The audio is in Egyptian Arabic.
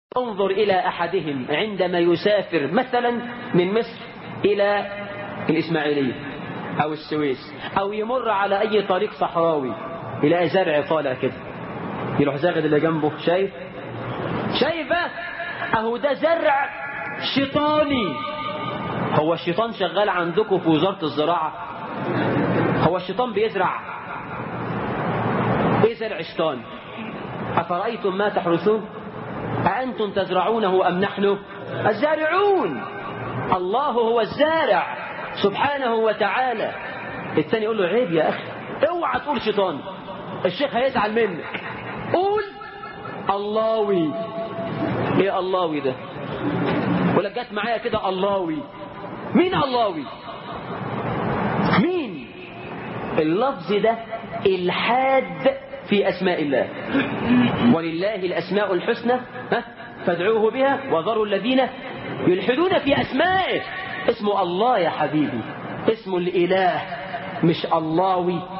انظر إلى أحدهم عندما يسافر مثلا من مصر إلى الإسماعيلية أو السويس أو يمر على أي طريق صحراوي يلاقي زرع طالع كده يروح زاغد اللي جنبه شايف شايفه أهو ده زرع شيطاني هو الشيطان شغال عندكم في وزارة الزراعة هو الشيطان بيزرع ايه زرع شيطان أفرأيتم ما تحرثون أأنتم تزرعونه أم نحن الزارعون الله هو الزارع سبحانه وتعالى الثاني يقول له عيب يا أخي اوعى تقول شيطان الشيخ هيزعل منك قول اللهوي ايه اللهوي ده ولا جت معايا كده اللهوي مين اللهوي مين اللفظ ده الحاد في أسماء الله ولله الأسماء الحسنى ها فادعوه بها وذروا الذين يلحدون في أسمائه اسمه الله يا حبيبي اسمه الإله مش اللهوي